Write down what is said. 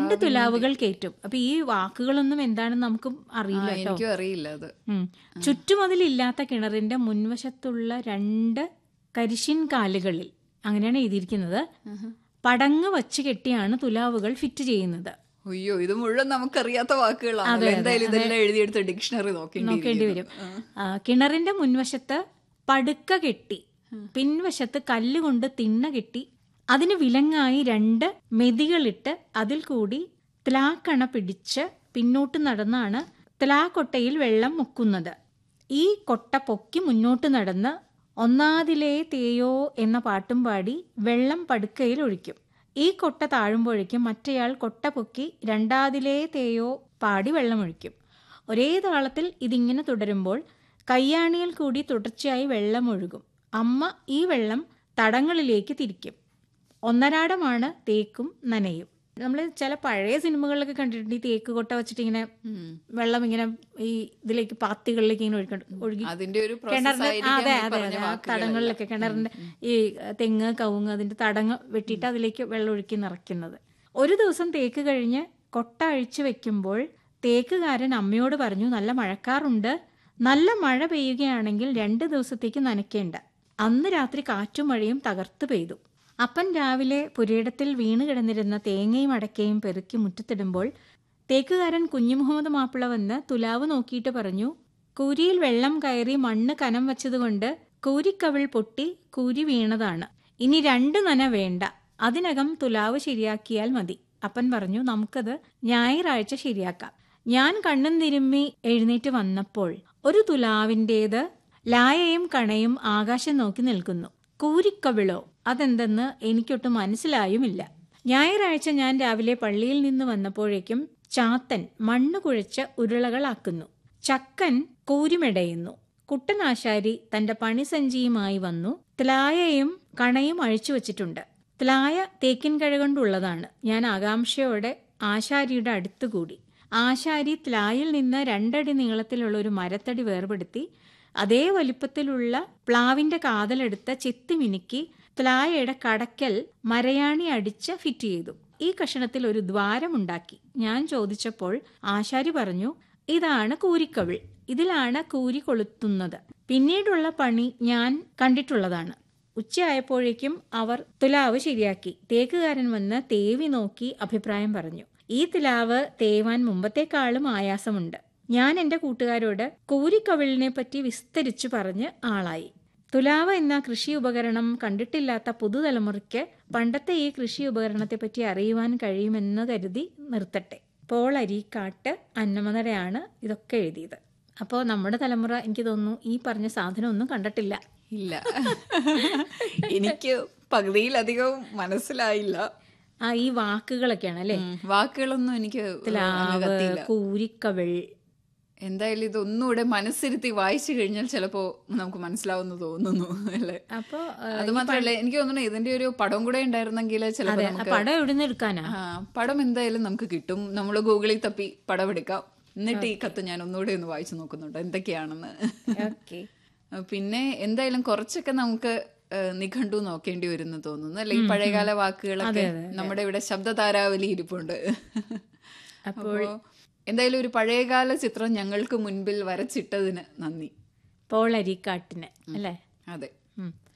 രണ്ട് തുലാവുകൾ കയറ്റും അപ്പൊ ഈ വാക്കുകളൊന്നും എന്താണെന്ന് നമുക്കും അറിയില്ല കേട്ടോ എനിക്കും അറിയില്ല അത് ഉം. ചുറ്റുമതിലില്ലാത്ത കിണറിന്റെ മുൻവശത്തുള്ള രണ്ട് കരിശിൻ കാലുകളിൽ അങ്ങനെയാണ് എഴുതിയിരിക്കുന്നത് പടങ്ങ് വച്ച് കെട്ടിയാണ് തുലാവുകൾ ഫിറ്റ് ചെയ്യുന്നത് അയ്യോ ഇത് മുഴുവൻ നമുക്കറിയാത്ത വാക്കുകളാണ് എന്തായാലും ഇതെല്ലാം എഴുതിയെടുത്ത് ഡിക്ഷണറി നോക്കേണ്ടി നോക്കേണ്ടി വരും ആ, കിണറിന്റെ മുൻവശത്ത് പടുക്ക കെട്ടി പിൻവശത്ത് കല്ലുകൊണ്ട് തിണ്ണ കെട്ടി അതിന് വിലങ്ങായി രണ്ട് മെതികളിട്ട് അതിൽ കൂടി ത്ലാക്കണ പിടിച്ച് പിന്നോട്ട് നടന്നാണ് ത്ലാക്കൊട്ടയിൽ വെള്ളം മുക്കുന്നത് ഈ കൊട്ട പൊക്കി മുന്നോട്ട് നടന്ന് ഒന്നാതിലേ തേയോ എന്ന പാട്ടും പാടി വെള്ളം പടുക്കയിൽ ഒഴിക്കും ഈ കൊട്ട താഴുമ്പോഴേക്കും മറ്റേയാൾ കൊട്ട പൊക്കി രണ്ടാതിലേ തേയോ പാടി വെള്ളമൊഴിക്കും ഒരേ താളത്തിൽ ഇതിങ്ങനെ തുടരുമ്പോൾ കയ്യാണിയിൽ കൂടി തുടർച്ചയായി വെള്ളം ഒഴുകും അമ്മ ഈ വെള്ളം തടങ്ങളിലേക്ക് തിരിക്കും ഒന്നരാടമാണ് തേക്കും നനയും നമ്മൾ ചില പഴയ സിനിമകളിലൊക്കെ കണ്ടിട്ടുണ്ട് ഈ തേക്ക് കൊട്ട വെച്ചിട്ട് ഇങ്ങനെ വെള്ളം ഇങ്ങനെ ഈ ഇതിലേക്ക് പാത്തികളിലേക്ക് ഇങ്ങനെ ഒഴുകി ഒഴുകി അതിന്റെ ഒരു കിണറിന്റെ പ്രോസസ് ആ, അതെ അതെ അതെ ആ തടങ്ങളിലൊക്കെ കിണറിന്റെ ഈ തെങ്ങ് കവുങ്ങ് അതിന്റെ തടങ്ങ് വെട്ടിയിട്ട് അതിലേക്ക് വെള്ളം ഒഴുക്കി നിറയ്ക്കുന്നത് ഒരു ദിവസം തേക്ക് കഴിഞ്ഞ് കൊട്ട അഴിച്ചു വെക്കുമ്പോൾ തേക്കുകാരൻ അമ്മയോട് പറഞ്ഞു നല്ല മഴക്കാറുണ്ട് നല്ല മഴ പെയ്യുകയാണെങ്കിൽ രണ്ട് ദിവസത്തേക്ക് നനയ്ക്കേണ്ട അന്ന് രാത്രി കാറ്റും മഴയും തകർത്ത് പെയ്തു അപ്പൻ രാവിലെ പുരയിടത്തിൽ വീണ് കിടന്നിരുന്ന തേങ്ങയും അടക്കയും പെറുക്കി മുറ്റത്തിടുമ്പോൾ തേക്കുകാരൻ കുഞ്ഞുമുഹമ്മദ് മാപ്പിള വന്ന് തുലാവ് നോക്കിയിട്ട് പറഞ്ഞു കൂരിയിൽ വെള്ളം കയറി മണ്ണ് കനം വച്ചതുകൊണ്ട് കൂരിക്കവിൾ പൊട്ടി കൂരി വീണതാണ് ഇനി രണ്ട് നന വേണ്ട അതിനകം തുലാവ് ശരിയാക്കിയാൽ മതി അപ്പൻ പറഞ്ഞു നമുക്കത് ഞായറാഴ്ച ശരിയാക്കാം ഞാൻ കണ്ണും തിരുമ്മി എഴുന്നേറ്റ് വന്നപ്പോൾ ഒരു തുലാവിൻ്റേത് ലായയും കണയും ആകാശം നോക്കി നിൽക്കുന്നു കൂരിക്കവിളോ അതെന്തെന്ന് എനിക്കൊട്ടും മനസ്സിലായുമില്ല ഞായറാഴ്ച ഞാൻ രാവിലെ പള്ളിയിൽ നിന്ന് വന്നപ്പോഴേക്കും ചാത്തൻ മണ്ണ് കുഴച്ച് ഉരുളകളാക്കുന്നു ചക്കൻ കൂരിമെടയുന്നു കുട്ടനാശാരി തന്റെ പണിസഞ്ചിയുമായി വന്നു ത്ലായയും കണയും അഴിച്ചു വച്ചിട്ടുണ്ട് ത്ലായ തേക്കിൻ കഴ കൊണ്ടുള്ളതാണ് ഞാൻ ആകാംക്ഷയോടെ ആശാരിയുടെ അടുത്തുകൂടി ആശാരി ത്ലായിൽ നിന്ന് രണ്ടടി നീളത്തിലുള്ള ഒരു മരത്തടി വേർപെടുത്തി അതേ വലിപ്പത്തിലുള്ള പ്ലാവിന്റെ കാതലെടുത്ത് ചെത്തി മിനുക്കി ത്ലായയുടെ കടക്കൽ മരയാണി അടിച്ച് ഫിറ്റ് ചെയ്തു ഈ കഷണത്തിൽ ഒരു ദ്വാരമുണ്ടാക്കി ഞാൻ ചോദിച്ചപ്പോൾ ആശാരി പറഞ്ഞു ഇതാണ് കൂരിക്കവിൾ ഇതിലാണ് കൂരി കൊളുത്തുന്നത് പിന്നീടുള്ള പണി ഞാൻ കണ്ടിട്ടുള്ളതാണ് ഉച്ചയായപ്പോഴേക്കും അവർ തുലാവ് ശരിയാക്കി തേക്കുകാരൻ വന്ന് തേവി നോക്കി അഭിപ്രായം പറഞ്ഞു ഈ തുലാവ് തേവാൻ മുമ്പത്തേക്കാളും ആയാസമുണ്ട് ഞാൻ എൻ്റെ കൂട്ടുകാരോട് കൂരിക്കവിളിനെ പറ്റി വിസ്തരിച്ചു പറഞ്ഞ് ആളായി തുലാവ് എന്ന കൃഷി ഉപകരണം കണ്ടിട്ടില്ലാത്ത പുതുതലമുറയ്ക്ക് പണ്ടത്തെ ഈ കൃഷി ഉപകരണത്തെപ്പറ്റി അറിയുവാൻ കഴിയുമെന്ന് കരുതി നിർത്തട്ടെ പോൾ അരീക്കാട്ട് അന്നമതടയാണ് ഇതൊക്കെ എഴുതിയത് അപ്പോൾ നമ്മുടെ തലമുറ എനിക്ക് തോന്നുന്നു ഈ പറഞ്ഞ സാധനം ഒന്നും കണ്ടിട്ടില്ല ഇല്ല എനിക്ക് പകുതിയിലധികം മനസ്സിലായില്ല ആ ഈ വാക്കുകളൊക്കെയാണ് അല്ലേ ഉം, വാക്കുകളൊന്നും എനിക്ക് അങ്ങ് തുലാവ് കത്തിയില്ല കൂരിക്കവിൾ എന്തായാലും ഇത് ഒന്നുകൂടെ മനസ്സിരുത്തി വായിച്ചു കഴിഞ്ഞാൽ ചിലപ്പോ നമുക്ക് മനസ്സിലാവുന്നു തോന്നുന്നു അല്ലേ അപ്പോൾ അത് മാത്രമല്ല എനിക്ക് തോന്നുന്നു ഇതിന്റെ ഒരു പടം കൂടെ ഉണ്ടായിരുന്നെങ്കിൽ ചിലപ്പോ നമുക്ക് പടം എവിടെ നിന്ന് എടുക്കാനാ ആ, പടം എന്തായാലും നമുക്ക് കിട്ടും നമ്മൾ ഗൂഗിളിൽ തപ്പി പടം എടുക്കാം എന്നിട്ട് ഈ കത്ത് ഞാൻ ഒന്നുകൂടെ ഒന്ന് വായിച്ചു നോക്കുന്നുണ്ട് എന്തൊക്കെയാണെന്ന് ഓക്കെ പിന്നെ എന്തായാലും കുറച്ചൊക്കെ നമുക്ക് ഏഹ്, നിഘണ്ടു നോക്കേണ്ടി വരുന്നു തോന്നുന്നു അല്ലെ ഈ പഴയകാല വാക്കുകളൊക്കെ നമ്മുടെ ഇവിടെ ശബ്ദതാരാവലി ഇരിപ്പുണ്ട് അപ്പോൾ എന്തായാലും ഒരു പഴയകാല ചിത്രം ഞങ്ങൾക്ക് മുൻപിൽ വരച്ചിട്ടതിന് നന്ദി പോൾ അരിക്കാട്ടിന് അല്ലേ അതെ ഉം.